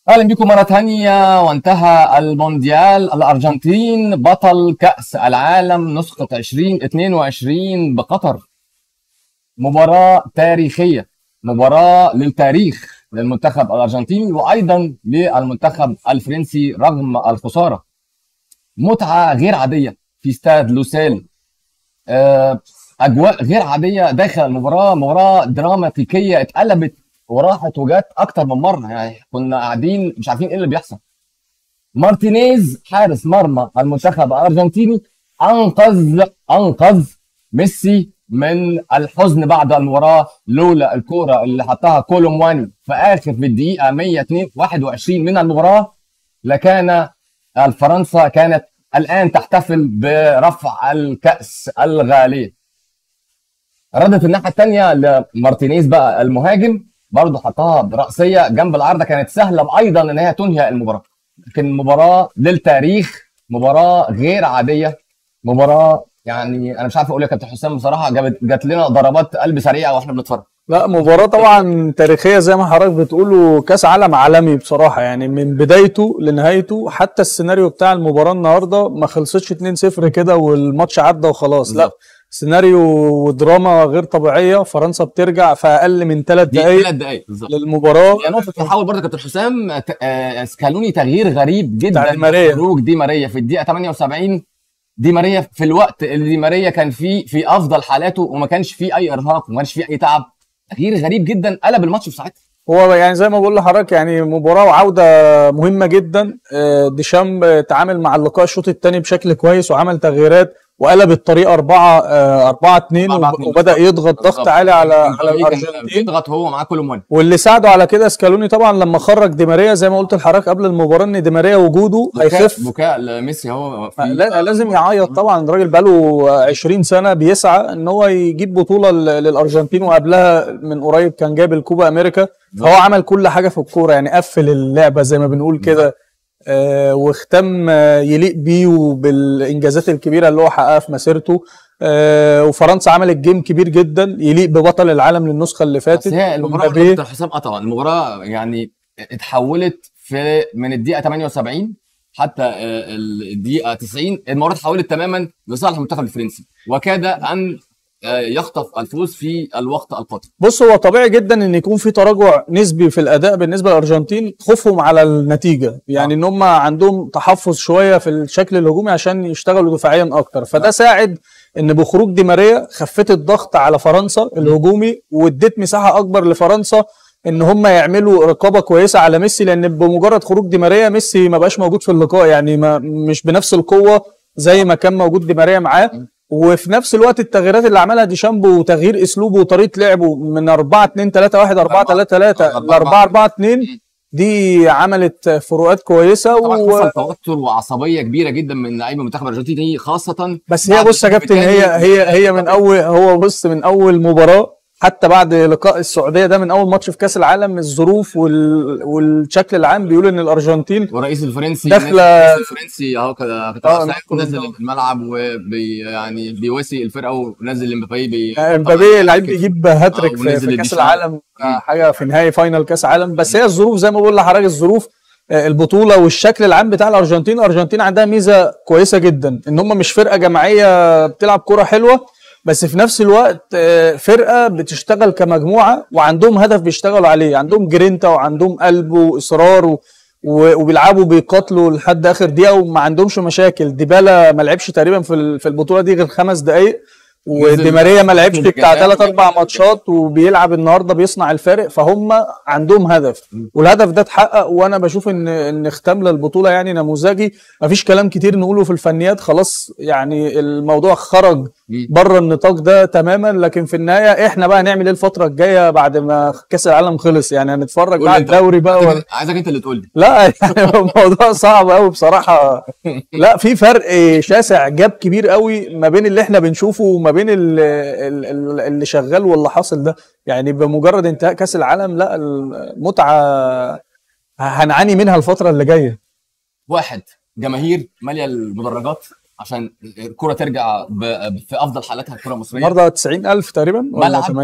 اهلا بكم مره ثانيه وانتهى المونديال الارجنتين بطل كاس العالم نسخه 2022 بقطر مباراه تاريخيه مباراه للتاريخ للمنتخب الارجنتيني وايضا للمنتخب الفرنسي رغم الخساره متعه غير عاديه في استاد لوسيل آه، اجواء غير عاديه داخل المباراه مباراه دراماتيكيه اتقلبت وراحت وجت اكتر من مره يعني كنا قاعدين مش عارفين ايه اللي بيحصل مارتينيز حارس مرمى المنتخب الارجنتيني انقذ انقذ ميسي من الحزن بعد المباراه لولا الكوره اللي حطها كولومواني في اخر في الدقيقه 121 من المباراه لكان الفرنسا كانت الان تحتفل برفع الكاس الغاليه ردت الناحيه الثانيه لمارتينيز بقى المهاجم برضه حطها براسيه جنب العارضه كانت سهله ايضا ان هي تنهي المباراه لكن مباراه للتاريخ مباراه غير عاديه مباراه يعني انا مش عارف اقول يا كابتن حسام بصراحه جابت جات لنا ضربات قلب سريعه واحنا بنتفرج لا مباراة طبعا تاريخية زي ما حضرتك بتقولوا كاس عالم عالمي بصراحة يعني من بدايته لنهايته حتى السيناريو بتاع المباراة النهاردة ما خلصتش 2-0 كده والماتش عدى وخلاص لا بالظبط. سيناريو ودراما غير طبيعية فرنسا بترجع في أقل من ثلاث دي دقايق ثلاث دقائق بالظبط للمباراة هي نقطة تحول برضه يا كابتن حسام ت- آه، سكالوني تغيير غريب بتاع جدا دي ماريا. خروج دي ماريا في الدقيقة 78 دي ماريا في الوقت اللي دي ماريا كان فيه في افضل حالاته وما كانش فيه اي ارهاق وما كانش فيه اي تعب تغيير غريب جدا قلب الماتش في ساعتها هو يعني زي ما بقول لحضرتك يعني مباراة وعودة مهمة جدا آه، ديشامب آه، تعامل مع اللقاء الشوط الثاني بشكل كويس وعمل تغييرات وقلب الطريقة 4 4 2 أربعة اتنين. وبدأ يضغط ضغط بالظبط. عالي على على كان الأرجنتين بيضغط هو معاه كولومواني واللي ساعده على كده سكالوني طبعا لما خرج دي ماريا زي ما قلت لحضرتك قبل المباراة ان دي ماريا وجوده هيخف بكاء لميسي هو في لا لازم يعيط طبعا الراجل بقاله 20 سنه بيسعى ان هو يجيب بطوله ل- للارجنتين وقبلها من قريب كان جايب الكوبا امريكا فهو عمل كل حاجه في الكوره يعني قفل اللعبه زي ما بنقول كده آه وختم آه يليق بيه وبالانجازات الكبيره اللي هو حققها في مسيرته آه وفرنسا عملت جيم كبير جدا يليق ببطل العالم للنسخه اللي فاتت بس هي المباراه ومبابي. كابتن حسام قطع المباراه يعني اتحولت في من الدقيقه 78 حتى آه، الدقيقه 90 المباراه اتحولت تماما لصالح المنتخب الفرنسي وكاد ان آه، يخطف الفوز في الوقت القاتل بص هو طبيعي جدا ان يكون في تراجع نسبي في الاداء بالنسبه للارجنتين خوفهم على النتيجه يعني آه. ان هم عندهم تحفظ شويه في الشكل الهجومي عشان يشتغلوا دفاعيا اكتر فده ساعد ان بخروج دي ماريا خفت الضغط على فرنسا الهجومي واديت مساحه اكبر لفرنسا ان هم يعملوا رقابه كويسه على ميسي لان بمجرد خروج دي ماريا ميسي ما بقاش موجود في اللقاء يعني ما مش بنفس القوه زي ما كان موجود دي ماريا معاه وفي نفس الوقت التغييرات اللي عملها ديشامبو وتغيير اسلوبه وطريقه لعبه من 4 2 3 1 4 3 3 ل 4 4 2 دي عملت فروقات كويسه طبعا و... حصل توتر وعصبيه كبيره جدا من لعيبه المنتخب الارجنتيني خاصه بس هي بعد بص يا الشوط كابتن هي التاني. هي هي من اول هو بص من اول مباراه حتى بعد لقاء السعوديه ده من اول ماتش في كاس العالم الظروف وال... والشكل العام بيقول ان الارجنتين والرئيس الفرنسي داخلة- الرئيس الفرنسي اهو كده كنت آه، نزل الملعب وبي يعني بيواسي الفرقه ونزل امبابي بي امبابي لعيب بيجيب هاتريك آه، في, ونزل في كاس الدفاع. العالم آه، حاجه في نهائي فاينل كاس عالم بس هي الظروف زي ما بقول لحضرتك الظروف آه، البطوله والشكل العام بتاع الارجنتين الارجنتين عندها ميزه كويسه جدا ان هم مش فرقه جماعيه بتلعب كره حلوه بس في نفس الوقت آه، فرقه بتشتغل كمجموعه وعندهم هدف بيشتغلوا عليه عندهم جرينتا وعندهم قلب واصرار و... و- وبيلعبوا بيقاتلوا لحد اخر دقيقه وما عندهمش مشاكل ديبالا ما لعبش تقريبا في ال- في البطوله دي غير خمس دقائق ودي ماريا ما لعبش نزل بتاع الجزاء. ثلاث اربع ماتشات وبيلعب النهارده بيصنع الفارق فهم عندهم هدف والهدف ده اتحقق وانا بشوف ان ان ختام للبطوله يعني نموذجي مفيش كلام كتير نقوله في الفنيات خلاص يعني الموضوع خرج بره النطاق ده تماما لكن في النهايه احنا بقى هنعمل ايه الفتره الجايه بعد ما كاس العالم خلص يعني هنتفرج قول بقى لي على أنت. الدوري بقى ولا عايزك انت اللي تقول لي لا يعني الموضوع صعب قوي بصراحه لا في فرق شاسع جاب كبير قوي ما بين اللي احنا بنشوفه وما بين ال- ال- ال- اللي شغال واللي حاصل ده يعني بمجرد انتهاء كاس العالم لا المتعه هنعاني منها الفتره اللي جايه واحد جماهير ماليه المدرجات عشان الكره ترجع ب- في افضل حالاتها الكره المصريه النهارده 90000 تقريبا ولا ملعب. 80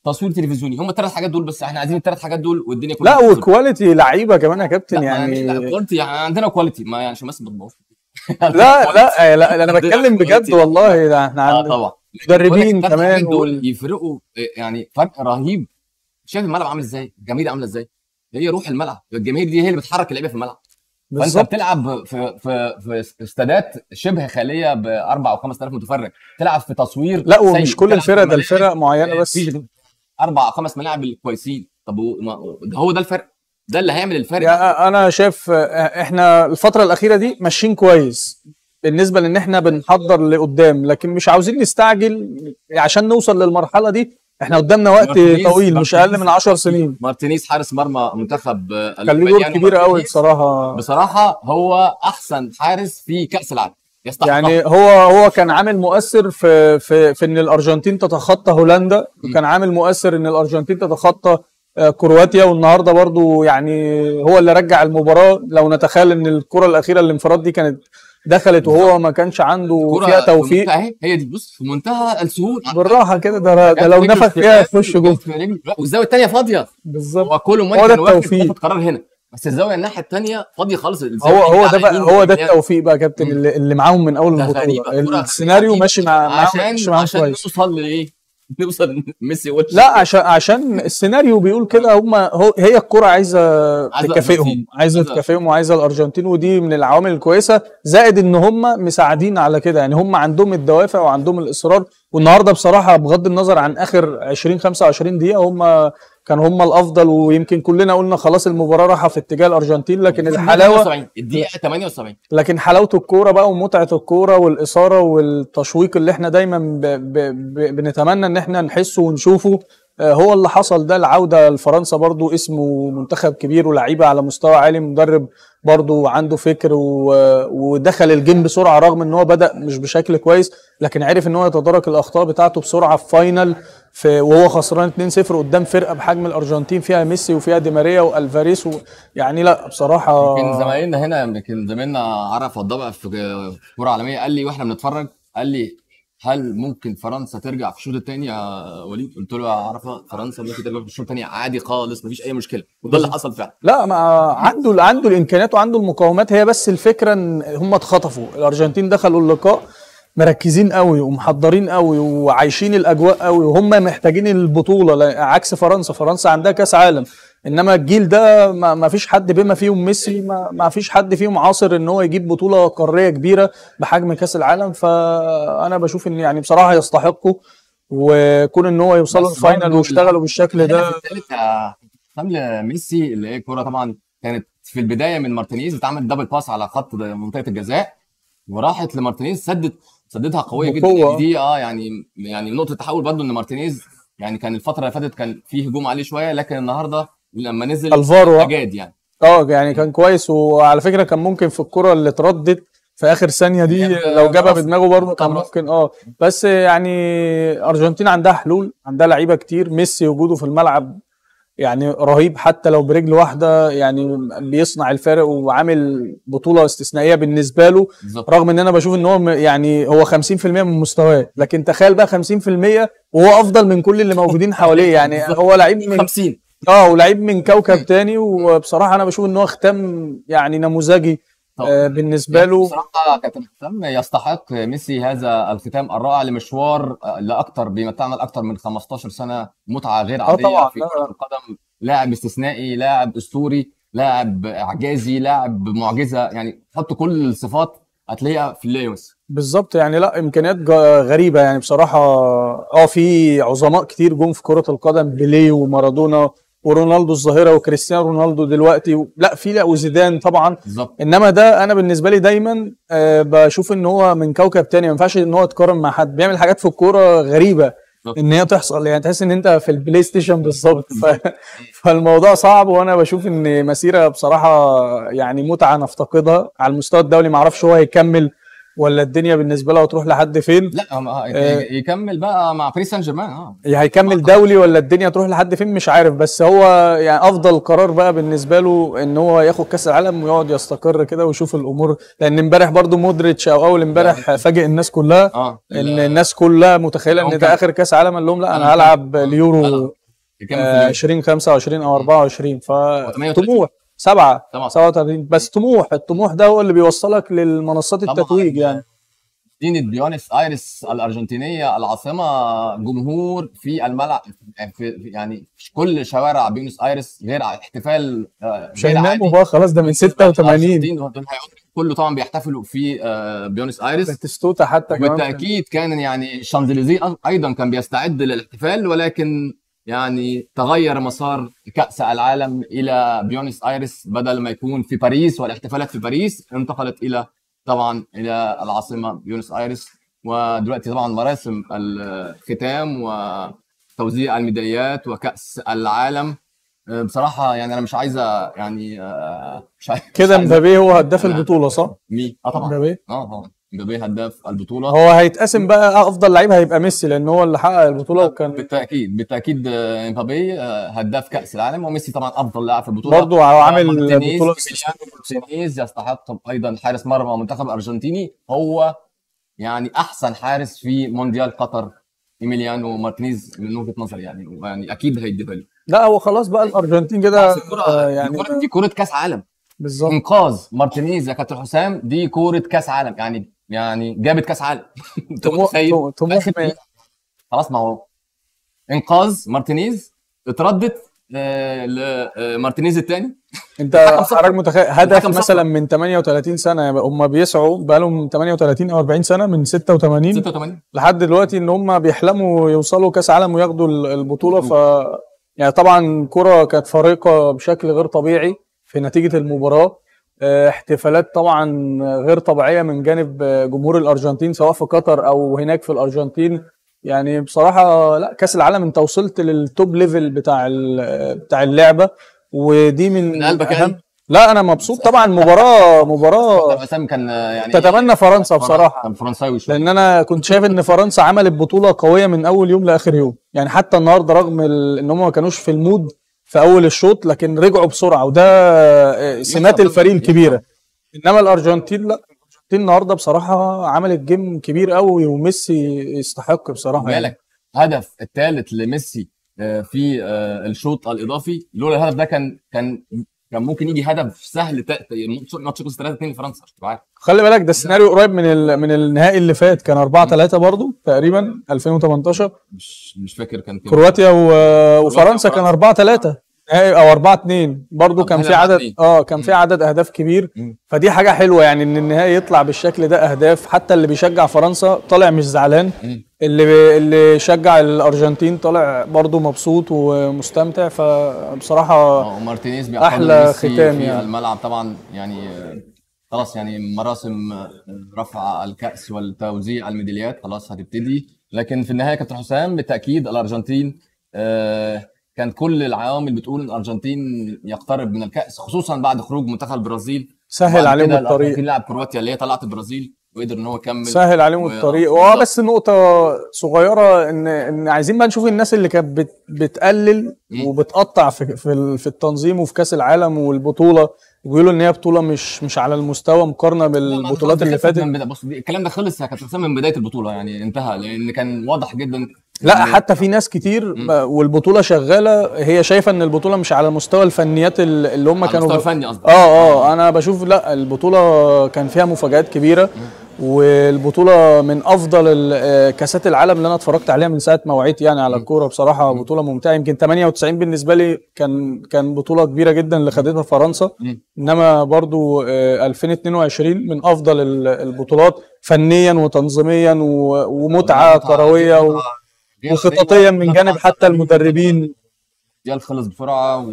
تصوير تلفزيوني هم الثلاث حاجات دول بس احنا عايزين الثلاث حاجات دول والدنيا كلها لا تلفزيون. وكواليتي لعيبه كمان يا كابتن لا يعني يعني كواليتي يعني عندنا كواليتي ما يعني عشان بس ما تبوظش لا لا لا انا عندنا بتكلم بجد كواليتي. والله ده احنا اه عند طبعا مدربين الثلاث كمان حاجات دول وال... يفرقوا إيه، يعني فرق رهيب شايف الملعب عامل ازاي الجماهير عامله ازاي هي روح الملعب الجماهير دي هي اللي بتحرك اللعيبه في الملعب فانت بالظبط بتلعب في في في استادات شبه خاليه ب 4 او 5000 متفرج تلعب في تصوير لا سيء. ومش كل تلعب في الفرق ده ملاعب الفرق معينه بس في اربع او خمس ملاعب كويسين طب هو- ما- ده هو ده الفرق ده اللي هيعمل الفرق يعني انا شايف آه، احنا الفتره الاخيره دي ماشيين كويس بالنسبه لان احنا بنحضر لقدام لكن مش عاوزين نستعجل عشان نوصل للمرحله دي احنا قدامنا وقت مارتينيز- طويل مش اقل من 10 سنين مارتينيز حارس مرمى منتخب آه، كان له ألمانيا. دور يعني كبير قوي مارتينيز بصراحه بصراحه هو احسن حارس في كاس العالم يستحق يعني هو هو كان عامل مؤثر في في في ان الارجنتين تتخطى هولندا وكان عامل مؤثر ان الارجنتين تتخطى آه، كرواتيا والنهارده برضو يعني هو اللي رجع المباراه لو نتخيل ان الكره الاخيره الانفراد دي كانت دخلت وهو ما كانش عنده كرة فيها في توفيق منتهى- اهي هي دي بص في منتهى السهوله بالراحه كده ده, ده لو نفخ فيها يخش جول والزاويه الثانيه فاضيه بالظبط هو كولو هو ده كان واخد التوفيق. واخد قرار هنا بس الزاويه الناحيه الثانيه فاضيه خالص الزاوية هو دي هو على ده بقى يمين هو ده الريال. التوفيق بقى يا كابتن اللي, اللي معاهم من اول ده غريبة. البطوله كرة السيناريو غريبة. ماشي مع معاهم عشان ماشي معاهم عشان كويس نوصل لايه؟ نوصل ميسي وش لا عشان عشان السيناريو بيقول كده هم هو هي الكرة عايزه عايزة تكافئهم أرجنتين. عايزه عايزة- تكافئهم وعايزه الارجنتين ودي من العوامل الكويسه زائد ان هم مساعدين على كده يعني هم عندهم الدوافع وعندهم الاصرار والنهارده بصراحه بغض النظر عن اخر 20 25 دقيقه هم كانوا هم الافضل ويمكن كلنا قلنا خلاص المباراه رايحه في اتجاه الارجنتين لكن الحلاوه 78 الدقيقه 78 لكن حلاوه الكوره بقى ومتعه الكوره والاثاره والتشويق اللي احنا دايما ب ب ب بنتمنى ان احنا نحسه ونشوفه آه، هو اللي حصل ده العوده لفرنسا برضو اسمه منتخب كبير ولعيبه على مستوى عالي مدرب برضو عنده فكر و- ودخل الجيم بسرعه رغم ان هو بدا مش بشكل كويس لكن عرف ان هو يتدارك الاخطاء بتاعته بسرعه في فاينل في وهو خسران 2-0 قدام فرقه بحجم الارجنتين فيها ميسي وفيها دي ماريا والفاريز و يعني لا بصراحه يمكن زمايلنا هنا يمكن زميلنا عرف الضبع في كوره عالميه قال لي واحنا بنتفرج قال لي هل ممكن فرنسا ترجع في الشوط الثاني يا وليد؟ قلت له يا عرفه فرنسا ممكن ترجع في الشوط الثاني عادي خالص مفيش اي مشكله وده اللي حصل فعلا لا ما عنده عنده الامكانيات وعنده المقومات هي بس الفكره ان هم اتخطفوا الارجنتين دخلوا اللقاء مركزين قوي ومحضرين قوي وعايشين الاجواء قوي وهم محتاجين البطوله لا- عكس فرنسا فرنسا عندها كاس عالم انما الجيل ده ما ما فيش حد بما فيهم ميسي ما, ما فيش حد فيهم عاصر ان هو يجيب بطوله قاريه كبيره بحجم كاس العالم فانا بشوف ان يعني بصراحه يستحقوا وكون ان هو يوصلوا بس الفاينل برضه ويشتغلوا بالشكل ده الهدف الثالث يا حمل ميسي اللي هي كوره طبعا كانت في البدايه من مارتينيز اتعمل دبل باس على خط منطقه الجزاء وراحت لمارتينيز سدت سددها قويه جدا بقوة. يعني دي اه يعني يعني نقطه تحول برضو ان مارتينيز يعني كان الفتره اللي فاتت كان فيه هجوم عليه شويه لكن النهارده لما نزل الفارو آه. اجاد يعني اه يعني كان كويس وعلى فكره كان ممكن في الكره اللي اتردت في اخر ثانيه دي يعني لو جابها راس- بدماغه برضه كان راس. ممكن اه بس يعني ارجنتين عندها حلول عندها لعيبه كتير ميسي وجوده في الملعب يعني رهيب حتى لو برجل واحده يعني بيصنع الفارق وعامل بطوله استثنائيه بالنسبه له بالظبط رغم ان انا بشوف ان هو م- يعني هو 50% من مستواه لكن تخيل بقى 50% وهو افضل من كل اللي موجودين حواليه يعني هو لعيب من 50 اه ولعيب من كوكب تاني وبصراحه انا بشوف ان هو ختام يعني نموذجي طبعا. آه بالنسبه له بصراحه كابتن حسام يستحق ميسي هذا الختام الرائع لمشوار آه، لاكثر بيمتعنا لاكثر من 15 سنه متعه غير عاديه طبعاً، في لا. كره القدم لاعب استثنائي لاعب اسطوري لاعب اعجازي لاعب معجزه يعني حط كل الصفات هتلاقيها في الليونس بالظبط يعني لا امكانيات جا- غريبه يعني بصراحه اه في عظماء كتير جم في كره القدم بيليه ومارادونا ورونالدو الظاهره وكريستيانو رونالدو دلوقتي و- لا في لا وزيدان طبعا بالظبط انما ده انا بالنسبه لي دايما آه بشوف ان هو من كوكب تاني ما ينفعش ان هو يتقارن مع حد بيعمل حاجات في الكوره غريبه بالظبط. ان هي تحصل يعني تحس ان انت في البلاي ستيشن بالظبط ف... فالموضوع صعب وانا بشوف ان مسيره بصراحه يعني متعه نفتقدها على المستوى الدولي ما اعرفش هو هيكمل ولا الدنيا بالنسبه له هتروح لحد فين لا هم- آه، آه. يكمل بقى مع باريس سان جيرمان اه هيكمل دولي ولا الدنيا تروح لحد فين مش عارف بس هو يعني افضل قرار بقى بالنسبه له ان هو ياخد كاس العالم ويقعد يستقر كده ويشوف الامور لان امبارح برضو مودريتش او اول امبارح فاجئ الناس كلها اه ان الناس كلها متخيله ان هم ده كان- اخر كاس عالم قال لهم لا أنا انا هلعب كان- اليورو أنا- كام آه، في 20 25 او 24 38. فطموح سبعة طبعا 37 بس طموح الطموح ده هو اللي بيوصلك للمنصات طبعاً. التتويج يعني مدينة بيونس ايرس الارجنتينيه العاصمه جمهور في الملعب في يعني في كل شوارع بيونس ايرس غير احتفال آه، مش غير عادي هيناموا بقى خلاص ده من 86 الأرجنتين دول هيقعدوا كله طبعا بيحتفلوا في آه، بيونس ايرس باتيستوتا حتى كمان بالتاكيد كان يعني الشانزليزيه ايضا كان بيستعد للاحتفال ولكن يعني تغير مسار كاس العالم الى بيونس ايرس بدل ما يكون في باريس والاحتفالات في باريس انتقلت الى طبعا الى العاصمه بيونس ايرس ودلوقتي طبعا مراسم الختام وتوزيع الميداليات وكاس العالم آه، بصراحه يعني انا مش عايزه يعني آه، مش عايز كده مش عايزة- مبابي هو هداف البطوله صح؟ مين اه طبعا مبابي اه طبعا مبابي هداف البطوله هو هيتقسم بقى افضل لعيب هيبقى ميسي لان هو اللي حقق البطوله وكان بالتاكيد بالتاكيد آه، امبابي آه، هداف كاس العالم وميسي طبعا افضل لاعب في البطوله برضه عامل مارتينيز بطوله إيميليانو مارتينيز يستحق ايضا حارس مرمى منتخب الارجنتيني هو يعني احسن حارس في مونديال قطر ايميليانو مارتينيز من وجهه نظري يعني يعني اكيد هيديها له لا هو خلاص بقى الارجنتين كده بس الكرة آه، يعني يعني دي كره كاس عالم بالظبط انقاذ مارتينيز يا كابتن حسام دي كوره كاس عالم يعني يعني جابت كاس عالم أنت طموح متخيل؟ طموح آخر دقيقة. خلاص ما هو انقاذ مارتينيز اتردت آه، لمارتينيز الثاني انت الحكم صفر. حضرتك متخيل هدف الحكم صفر. مثلا من 38 سنه يعني هم بيسعوا بقى لهم 38 او 40 سنه من 86 86 لحد دلوقتي ان هم بيحلموا يوصلوا كاس عالم وياخدوا ال- البطوله ف يعني طبعا كرة كانت فارقه بشكل غير طبيعي في نتيجه المباراه اه، احتفالات طبعا غير طبيعيه من جانب اه، جمهور الارجنتين سواء في قطر او هناك في الارجنتين يعني بصراحه لا كاس العالم انت وصلت للتوب ليفل بتاع ال- بتاع اللعبه ودي من من قلبك أهم- يعني؟ لا انا مبسوط طبعا مباراه مباراه حسام كان آه، يعني تتمنى فرنسا بصراحه كان فرنساوي شويه لان انا كنت شايف ان فرنسا عملت بطوله قويه من اول يوم لاخر يوم يعني حتى النهارده رغم ال- ان هم ما كانوش في المود في اول الشوط لكن رجعوا بسرعه وده آه، سمات يكسب. الفريق الكبيره انما الارجنتين لا الارجنتين النهارده بصراحه عملت جيم كبير قوي وميسي يستحق بصراحه يعني. بالك هدف الثالث لميسي آه، في آه، الشوط الاضافي لولا الهدف ده كان كان كان ممكن يجي هدف سهل تا- ماتش خلص 3 2 لفرنسا عشان تبقى عارف خلي بالك ده السيناريو قريب من ال... من النهائي اللي فات كان 4 3 برضو تقريبا 2018 مش مش فاكر كان كام كرواتيا و... وفرنسا كان 4 3 نهائي او 4 2 برضو كان نهائي في عدد 4-2. اه كان في عدد اهداف كبير مم. فدي حاجه حلوه يعني ان النهائي يطلع بالشكل ده اهداف حتى اللي بيشجع فرنسا طالع مش زعلان مم. اللي اللي شجع الارجنتين طالع برضو مبسوط ومستمتع فبصراحه آه، ومارتينيز بيعتبر أحلى ميسي ختام في يعني. الملعب طبعا يعني آه، خلاص يعني مراسم آه، رفع الكأس والتوزيع الميداليات خلاص هتبتدي لكن في النهاية كابتن حسام بالتأكيد الأرجنتين آه، كان كل العوامل بتقول ان الارجنتين يقترب من الكأس خصوصا بعد خروج منتخب البرازيل سهل وبعد عليهم كده الطريق الارجنتين لعب كرواتيا اللي هي طلعت البرازيل وقدر ان هو يكمل سهل عليهم و- الطريق آه، واه بالظبط. بس نقطة صغيرة ان ان عايزين بقى نشوف الناس اللي كانت بت بتقلل مم. وبتقطع في في ال- في التنظيم وفي كأس العالم والبطولة وبيقولوا ان هي بطولة مش مش على المستوى مقارنة بالبطولات اللي خلصت فاتت من بدا- بص دي- الكلام ده خلص يا كابتن حسام من بدايه البطوله يعني انتهى لان كان واضح جدا لا إن- حتى في ناس كتير مم. ب- والبطولة شغالة هي شايفة ان البطولة مش على مستوى الفنيات ال- اللي هم على كانوا المستوى ب- الفني قصدي اه اه انا بشوف لا البطوله كان فيها مفاجآت كبيره والبطوله من افضل ال- آه، كاسات العالم اللي انا اتفرجت عليها من ساعه ما وعيت يعني على الكوره بصراحه بطوله ممتعه يمكن 98 بالنسبه لي كان كان بطوله كبيره جدا اللي خدتها فرنسا مم. انما برضو آه، 2022 من افضل ال- البطولات فنيا وتنظيميا و- ومتعه كرويه و- ريال وخططيا من مدريد جانب حتى المدربين ريال خلص بسرعه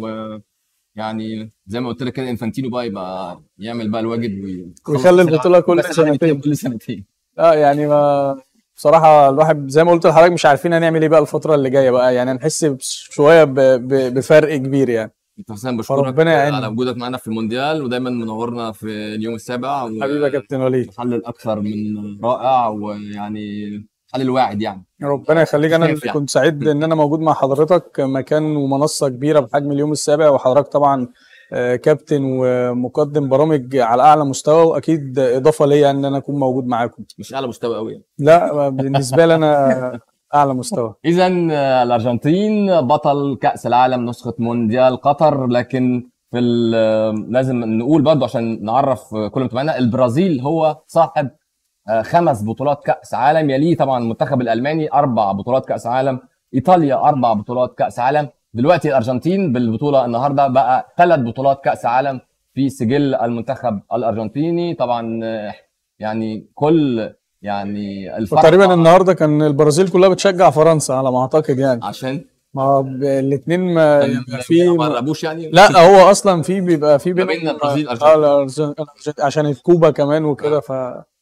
ويعني زي ما قلت لك كده انفانتينو بقى يبقى يعمل بقى الواجب ويخلص ويخلي بسرعة. البطولة كل كأس العالم سنتين. كل سنتين اه يعني ما بصراحة الواحد زي ما قلت لحضرتك مش عارفين هنعمل ايه بقى الفترة اللي جاية بقى يعني هنحس بش- شوية ب- ب- بفرق كبير يعني انت حسام بشكرك فربنا يعيننا. على وجودك معانا في المونديال ودايما منورنا في اليوم السابع حبيبي يا كابتن وليد محلل اكثر من رائع ويعني محلل واعد يعني ربنا يخليك انا شايف اللي يعني. كنت سعيد ان انا موجود مع حضرتك مكان ومنصة كبيرة بحجم اليوم السابع وحضرتك طبعا آه، كابتن ومقدم برامج على اعلى مستوى واكيد اضافة ليا ان انا اكون موجود معاكم مش اعلى مستوى قوي يعني لا بالنسبة لي انا اعلى مستوى اذا الارجنتين بطل كاس العالم نسخه مونديال قطر لكن في ال- لازم نقول برضه عشان نعرف كل متابعينا البرازيل هو صاحب آه، خمس بطولات كاس عالم يليه طبعا المنتخب الالماني اربع بطولات كاس عالم ايطاليا اربع بطولات كاس عالم دلوقتي الارجنتين بالبطوله النهارده بقى ثلاث بطولات كاس عالم في سجل المنتخب الارجنتيني طبعا آه، يعني كل يعني الفرحه وتقريبا النهارده كان البرازيل كلها بتشجع فرنسا على ما اعتقد يعني عشان ما الاثنين ما يبقى في ما قربوش يعني لا هو اصلا في بيبقى في ما بينهم بين البرازيل آه، والأرجنتين. الأرجن- الأرجن- عشان الكوبا كمان وكده ف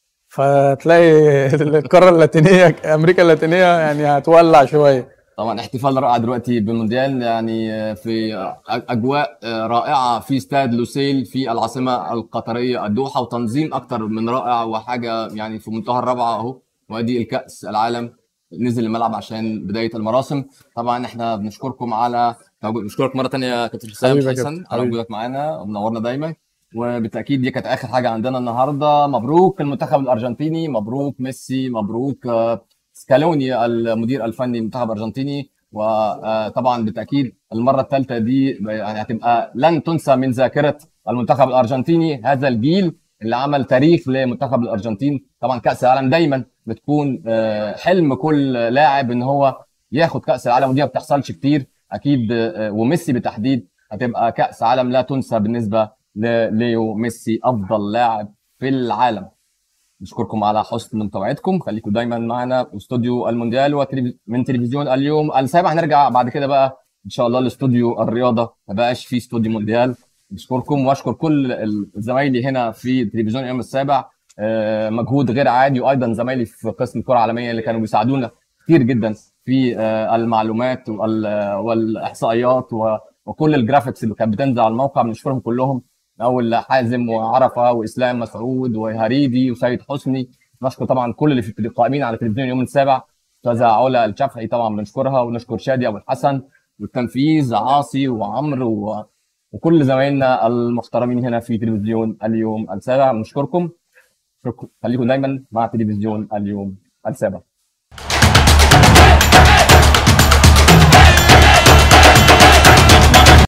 فتلاقي القاره اللاتينيه امريكا اللاتينيه يعني هتولع شويه طبعا احتفال رائع دلوقتي بالمونديال يعني في اجواء رائعه في استاد لوسيل في العاصمه القطريه الدوحه وتنظيم اكتر من رائع وحاجه يعني في منتهى الروعه اهو وادي الكاس العالم نزل الملعب عشان بدايه المراسم طبعا احنا بنشكركم على بنشكرك مره ثانيه يا كابتن حسام حبيبي يا حسن كابتن، على حبيبي. وجودك معانا ومنورنا دايما وبالتاكيد دي كانت اخر حاجه عندنا النهارده مبروك المنتخب الارجنتيني مبروك ميسي مبروك آه، سكالوني المدير الفني للمنتخب الارجنتيني وطبعا بالتاكيد المره الثالثه دي يعني هتبقى لن تنسى من ذاكره المنتخب الارجنتيني هذا الجيل اللي عمل تاريخ لمنتخب الارجنتين طبعا كاس العالم دايما بتكون آه، حلم كل لاعب ان هو ياخد كاس العالم ودي ما بتحصلش كتير اكيد آه، وميسي بالتحديد هتبقى كاس عالم لا تنسى بالنسبه لليو ميسي افضل لاعب في العالم نشكركم على حسن متابعتكم خليكم دايما معنا في استوديو المونديال وتلفز- من تلفزيون اليوم السابع هنرجع بعد كده بقى ان شاء الله لاستوديو الرياضه ما بقاش في استوديو مونديال نشكركم واشكر كل ال- زمايلي هنا في تلفزيون اليوم السابع آه، مجهود غير عادي وايضا زمايلي في قسم الكره العالميه اللي كانوا بيساعدونا كتير جدا في آه، المعلومات وال- والاحصائيات و- وكل الجرافيكس اللي كانت بتنزل على الموقع بنشكرهم كلهم من اول حازم وعرفه واسلام مسعود وهريدي وسيد حسني نشكر طبعا كل اللي في القائمين على تلفزيون اليوم السابع استاذه علا الشافعي طبعا بنشكرها ونشكر شادي ابو الحسن والتنفيذ عاصي وعمرو و... وكل زمايلنا المحترمين هنا في تلفزيون اليوم السابع بنشكركم شكرا خليكم دايما مع تلفزيون اليوم السابع